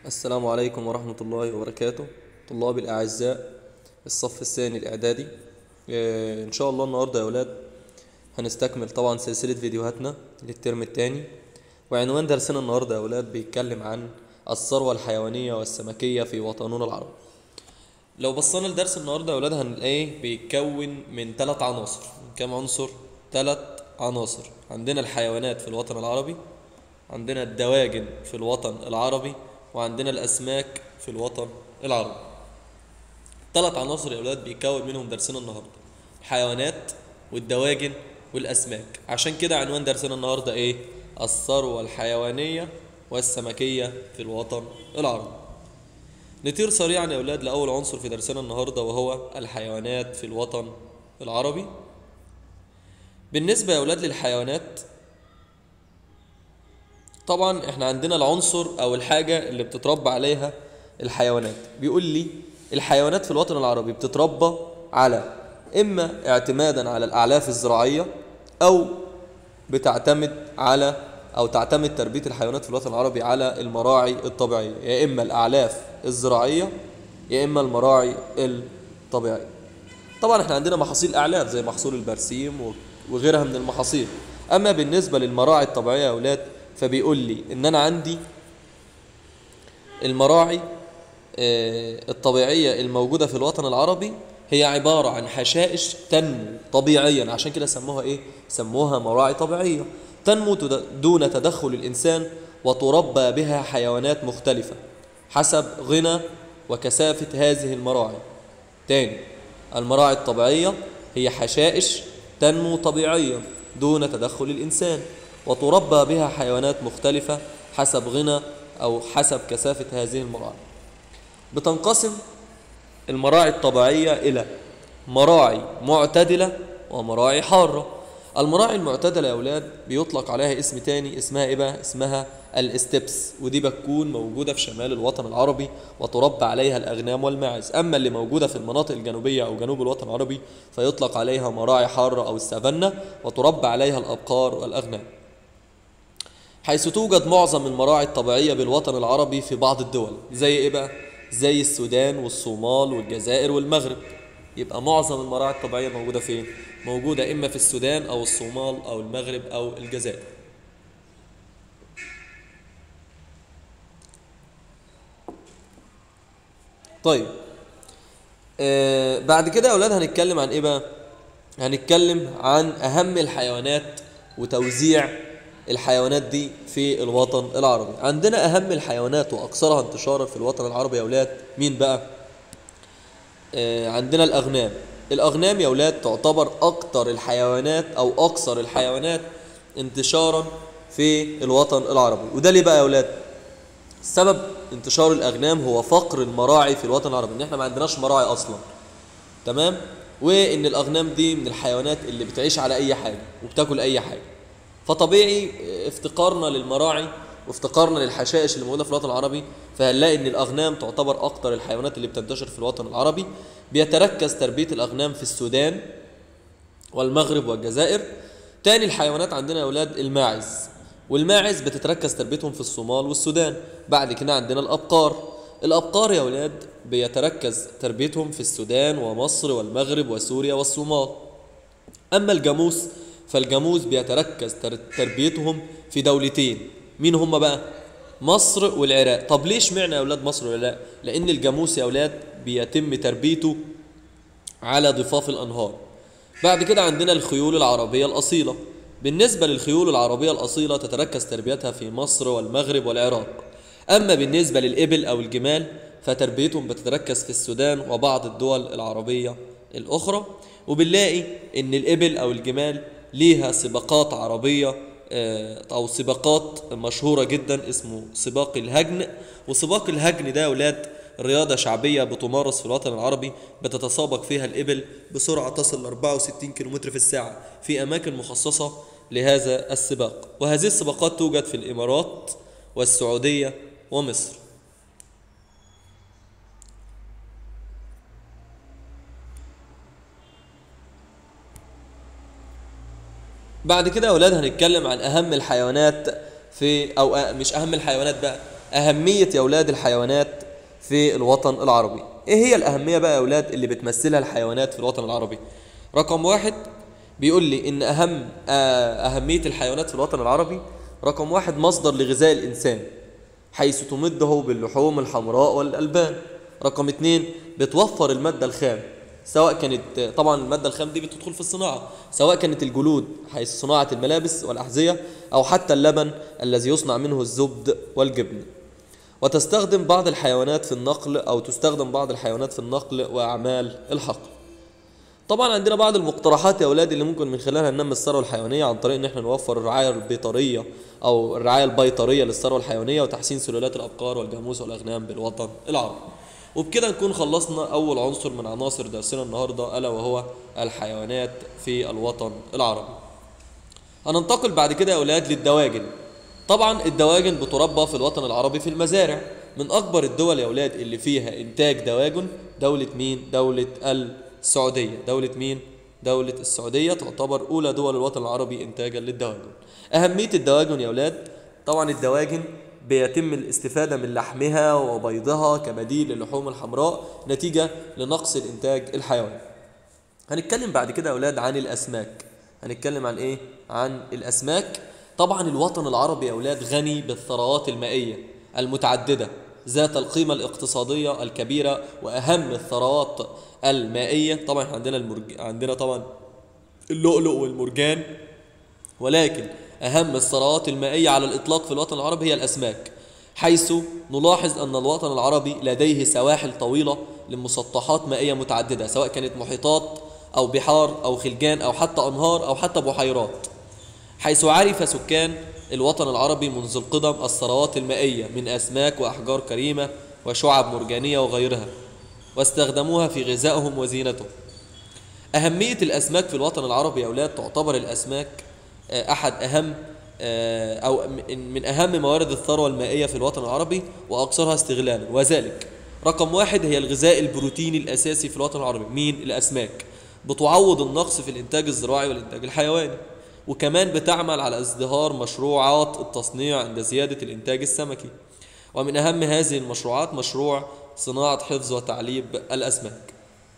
السلام عليكم ورحمة الله وبركاته طلاب الأعزاء الصف الثاني الإعدادي آه، إن شاء الله النهاردة يا أولاد هنستكمل طبعا سلسلة فيديوهاتنا للترم الثاني وعنوان درسنا النهاردة يا أولاد بيتكلم عن الثروة الحيوانية والسمكية في وطننا العربي لو بصينا لدرس النهاردة يا أولاد هنلاقيه بيتكون من ثلاث عناصر من كام عنصر؟ ثلاث عناصر عندنا الحيوانات في الوطن العربي عندنا الدواجن في الوطن العربي وعندنا الأسماك في الوطن العربي ثلاث عناصر يا أولاد بيكون منهم درسنا النهاردة الحيوانات والدواجن والأسماك عشان كده عنوان درسنا النهاردة إيه؟ الثروة الحيوانية والسمكية في الوطن العربي نطير سريعا يا أولاد لأول عنصر في درسنا النهاردة وهو الحيوانات في الوطن العربي بالنسبة يا أولاد للحيوانات طبعا احنا عندنا العنصر او الحاجة اللي بتتربى عليها الحيوانات بيقول لي الحيوانات في الوطن العربي بتتربى على اما اعتمادا على الاعلاف الزراعية او بتعتمد على او تعتمد تربية الحيوانات في الوطن العربي على المراعي الطبيعية يا اما الاعلاف الزراعية يا اما المراعي الطبيعية طبعا احنا عندنا محاصيل اعلاف زي محصول البرسيم وغيرها من المحاصيل اما بالنسبة للمراعي الطبيعية يا اولاد فبيقول لي ان انا عندي المراعي آه، الطبيعية الموجودة في الوطن العربي هي عبارة عن حشائش تنمو طبيعيا عشان كده سموها ايه سموها مراعي طبيعية تنمو تد- دون تدخل الانسان وتربى بها حيوانات مختلفة حسب غنى وكثافة هذه المراعي تاني المراعي الطبيعية هي حشائش تنمو طبيعيا دون تدخل الإنسان وتربى بها حيوانات مختلفة حسب غنى أو حسب كثافة هذه المراعي بتنقسم المراعي الطبيعية إلى مراعي معتدلة ومراعي حارة المراعي المعتدلة يا أولاد بيطلق عليها اسم تاني اسمها إيه بقى؟ اسمها الاستبس ودي بتكون موجودة في شمال الوطن العربي وتربى عليها الأغنام والماعز أما اللي موجودة في المناطق الجنوبية أو جنوب الوطن العربي فيطلق عليها مراعي حارة أو السافانا وتربى عليها الأبقار والأغنام حيث توجد معظم المراعي الطبيعية بالوطن العربي في بعض الدول زي ايه بقى؟ زي السودان والصومال والجزائر والمغرب يبقى معظم المراعي الطبيعية موجودة فين؟ موجودة إما في السودان أو الصومال أو المغرب أو الجزائر طيب آه بعد كده يا أولاد هنتكلم عن إيه بقى؟ هنتكلم عن أهم الحيوانات وتوزيع الحيوانات دي في الوطن العربي عندنا أهم الحيوانات وأكثرها انتشارا في الوطن العربي يا أولاد مين بقى؟ آه عندنا الأغنام الأغنام يا أولاد تعتبر أكتر الحيوانات أو أكثر الحيوانات انتشارا في الوطن العربي وده ليه بقى يا أولاد؟ سبب انتشار الأغنام هو فقر المراعي في الوطن العربي إن إحنا ما عندناش مراعي أصلا تمام؟ وإن الأغنام دي من الحيوانات اللي بتعيش على أي حاجة وبتاكل أي حاجة فطبيعي افتقارنا للمراعي وافتقارنا للحشائش اللي موجوده في الوطن العربي فهنلاقي ان الاغنام تعتبر اكتر الحيوانات اللي بتنتشر في الوطن العربي بيتركز تربيه الاغنام في السودان والمغرب والجزائر تاني الحيوانات عندنا يا اولاد الماعز والماعز بتتركز تربيتهم في الصومال والسودان بعد كده عندنا الابقار الابقار يا اولاد بيتركز تربيتهم في السودان ومصر والمغرب وسوريا والصومال أما الجاموس فالجاموس بيتركز تر- تربيتهم في دولتين مين هم بقى؟ مصر والعراق طب ليش معنى يا أولاد مصر والعراق؟ لأن الجاموس يا أولاد بيتم تربيته على ضفاف الأنهار بعد كده عندنا الخيول العربية الأصيلة بالنسبة للخيول العربية الأصيلة تتركز تربيتها في مصر والمغرب والعراق أما بالنسبة للإبل أو الجمال فتربيتهم بتتركز في السودان وبعض الدول العربية الأخرى وبنلاقي إن الإبل أو الجمال ليها سباقات عربية آه، أو سباقات مشهورة جدا اسمه سباق الهجن وسباق الهجن ده يا أولاد رياضة شعبية بتمارس في الوطن العربي بتتسابق فيها الإبل بسرعة تصل ل 64 كم في الساعة في أماكن مخصصة لهذا السباق وهذه السباقات توجد في الإمارات والسعودية ومصر بعد كده يا اولاد هنتكلم عن اهم الحيوانات في او أ- مش اهم الحيوانات بقى أهمية يا أولاد الحيوانات في الوطن العربي إيه هي الأهمية بقى يا أولاد اللي بتمثلها الحيوانات في الوطن العربي رقم واحد بيقول لي إن أهم آه، أهمية الحيوانات في الوطن العربي رقم واحد مصدر لغذاء الإنسان حيث تمده باللحوم الحمراء والألبان رقم اتنين بتوفر المادة الخام سواء كانت طبعا المادة الخام دي بتدخل في الصناعة سواء كانت الجلود حيث صناعة الملابس والأحذية أو حتى اللبن الذي يصنع منه الزبد والجبن وتستخدم بعض الحيوانات في النقل أو تستخدم بعض الحيوانات في النقل وأعمال الحقل طبعا عندنا بعض المقترحات يا اولاد اللي ممكن من خلالها ننمي الثروه الحيوانيه عن طريق ان احنا نوفر الرعايه البيطريه او الرعايه البيطريه للثروه الحيوانيه وتحسين سلالات الابقار والجاموس والاغنام بالوطن العربي وبكده نكون خلصنا اول عنصر من عناصر درسنا النهارده الا وهو الحيوانات في الوطن العربي هننتقل بعد كده يا اولاد للدواجن طبعا الدواجن بتربى في الوطن العربي في المزارع من اكبر الدول يا اولاد اللي فيها انتاج دواجن دوله مين دوله السعوديه دوله مين دوله السعوديه تعتبر اولى دول الوطن العربي انتاجا للدواجن اهميه الدواجن يا اولاد طبعا الدواجن بيتم الاستفادة من لحمها وبيضها كبديل للحوم الحمراء نتيجة لنقص الإنتاج الحيواني هنتكلم بعد كده يا أولاد عن الأسماك هنتكلم عن إيه؟ عن الأسماك طبعا الوطن العربي يا أولاد غني بالثروات المائية المتعددة ذات القيمة الاقتصادية الكبيرة وأهم الثروات المائية طبعا إحنا عندنا المرج... عندنا طبعا اللؤلؤ والمرجان ولكن أهم الثروات المائية على الإطلاق في الوطن العربي هي الأسماك حيث نلاحظ أن الوطن العربي لديه سواحل طويلة لمسطحات مائية متعددة سواء كانت محيطات أو بحار أو خلجان أو حتى أنهار أو حتى بحيرات حيث عرف سكان الوطن العربي منذ القدم الثروات المائية من أسماك وأحجار كريمة وشعب مرجانية وغيرها واستخدموها في غذائهم وزينتهم أهمية الأسماك في الوطن العربي يا أولاد تعتبر الأسماك آه، أحد أهم آه، أو من من أهم موارد الثروة المائية في الوطن العربي وأكثرها استغلالا وذلك رقم واحد هي الغذاء البروتيني الأساسي في الوطن العربي مين الأسماك بتعوض النقص في الإنتاج الزراعي والإنتاج الحيواني وكمان بتعمل على ازدهار مشروعات التصنيع عند زيادة الإنتاج السمكي ومن أهم هذه المشروعات مشروع صناعة حفظ وتعليب الأسماك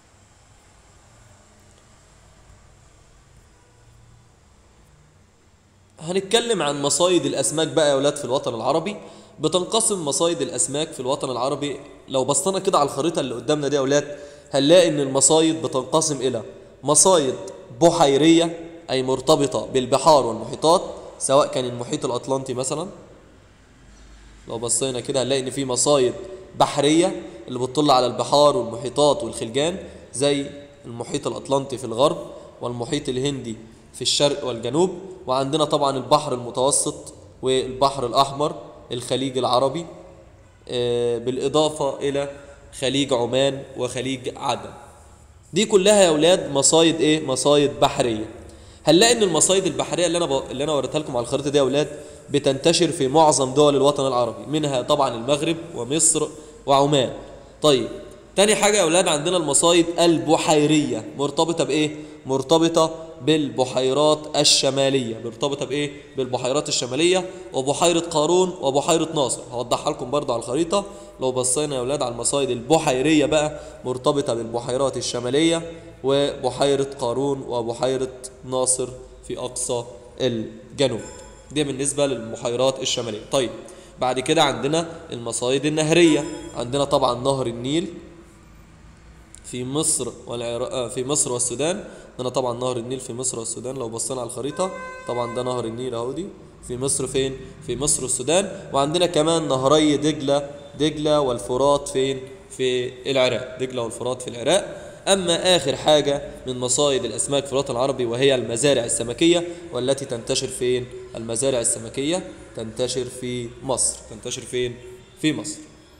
هنتكلم عن مصايد الاسماك بقى يا اولاد في الوطن العربي بتنقسم مصايد الاسماك في الوطن العربي لو بصينا كده على الخريطه اللي قدامنا دي يا اولاد هنلاقي ان المصايد بتنقسم الى مصايد بحيريه اي مرتبطه بالبحار والمحيطات سواء كان المحيط الاطلنطي مثلا لو بصينا كده هنلاقي ان في مصايد بحريه اللي بتطل على البحار والمحيطات والخلجان زي المحيط الاطلنطي في الغرب والمحيط الهندي في الشرق والجنوب وعندنا طبعا البحر المتوسط والبحر الاحمر الخليج العربي آه، بالاضافه الى خليج عمان وخليج عدن دي كلها يا اولاد مصايد ايه مصايد بحريه هنلاقي ان المصايد البحريه اللي انا ب... اللي انا وريتها لكم على الخريطه دي يا اولاد بتنتشر في معظم دول الوطن العربي منها طبعا المغرب ومصر وعمان طيب تاني حاجه يا اولاد عندنا المصايد البحيريه مرتبطه بايه مرتبطه بالبحيرات الشماليه مرتبطه بايه بالبحيرات الشماليه وبحيره قارون وبحيره ناصر هوضحها لكم برضه على الخريطه لو بصينا يا اولاد على المصايد البحيريه بقى مرتبطه بالبحيرات الشماليه وبحيره قارون وبحيره ناصر في اقصى الجنوب دي بالنسبه للبحيرات الشماليه طيب بعد كده عندنا المصايد النهريه عندنا طبعا نهر النيل في مصر والعراق آه، في مصر والسودان عندنا طبعا نهر النيل في مصر والسودان لو بصينا على الخريطه طبعا ده نهر النيل اهو دي في مصر فين في مصر والسودان وعندنا كمان نهري دجله دجله والفرات فين في العراق دجله والفرات في العراق اما اخر حاجه من مصايد الاسماك في الوطن العربي وهي المزارع السمكيه والتي تنتشر فين المزارع السمكيه تنتشر في مصر تنتشر فين في مصر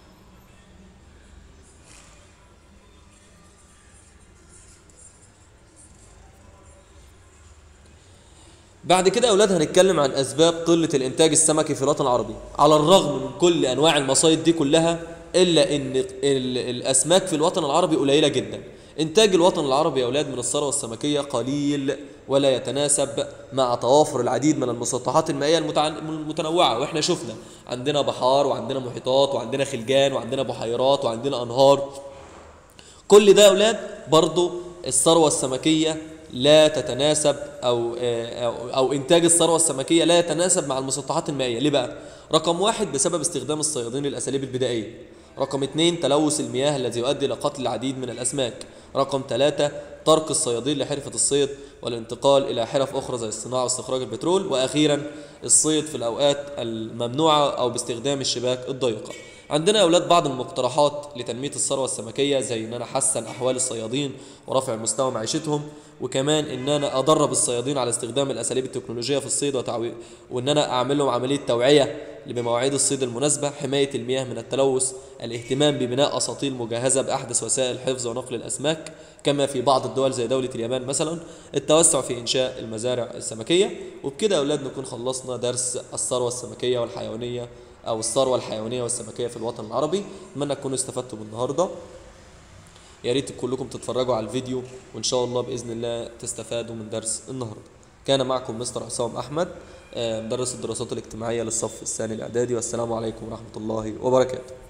بعد كده يا اولاد هنتكلم عن اسباب قله الانتاج السمكي في الوطن العربي على الرغم من كل انواع المصايد دي كلها الا ان ال- الاسماك في الوطن العربي قليله جدا انتاج الوطن العربي يا اولاد من الثروه السمكيه قليل ولا يتناسب مع توافر العديد من المسطحات المائية المتع- المتنوعة واحنا شفنا عندنا بحار وعندنا محيطات وعندنا خلجان وعندنا بحيرات وعندنا أنهار كل ده يا اولاد برضو الثروه السمكيه لا تتناسب او او, أو انتاج الثروه السمكيه لا يتناسب مع المسطحات المائيه ليه بقى رقم واحد بسبب استخدام الصيادين للاساليب البدائيه رقم اثنين تلوث المياه الذي يؤدي الى قتل العديد من الاسماك رقم ثلاثة ترك الصيادين لحرفة الصيد والانتقال إلى حرف أخرى زي الصناعة واستخراج البترول وأخيرا الصيد في الأوقات الممنوعة أو باستخدام الشباك الضيقة عندنا يا اولاد بعض المقترحات لتنميه الثروه السمكيه زي ان انا احسن احوال الصيادين ورفع مستوى معيشتهم وكمان ان انا ادرب الصيادين على استخدام الاساليب التكنولوجيه في الصيد وتعوي... وان انا اعمل لهم عمليه توعيه بمواعيد الصيد المناسبه حمايه المياه من التلوث الاهتمام ببناء اساطيل مجهزه باحدث وسائل حفظ ونقل الاسماك كما في بعض الدول زي دوله اليابان مثلا التوسع في انشاء المزارع السمكيه وبكده يا اولاد نكون خلصنا درس الثروه السمكيه والحيوانيه او الثروه الحيوانيه والسمكيه في الوطن العربي اتمنى تكونوا استفدتوا النهارده يا ريت كلكم تتفرجوا على الفيديو وان شاء الله باذن الله تستفادوا من درس النهارده كان معكم مستر حسام احمد آه، مدرس الدراسات الاجتماعيه للصف الثاني الاعدادي والسلام عليكم ورحمه الله وبركاته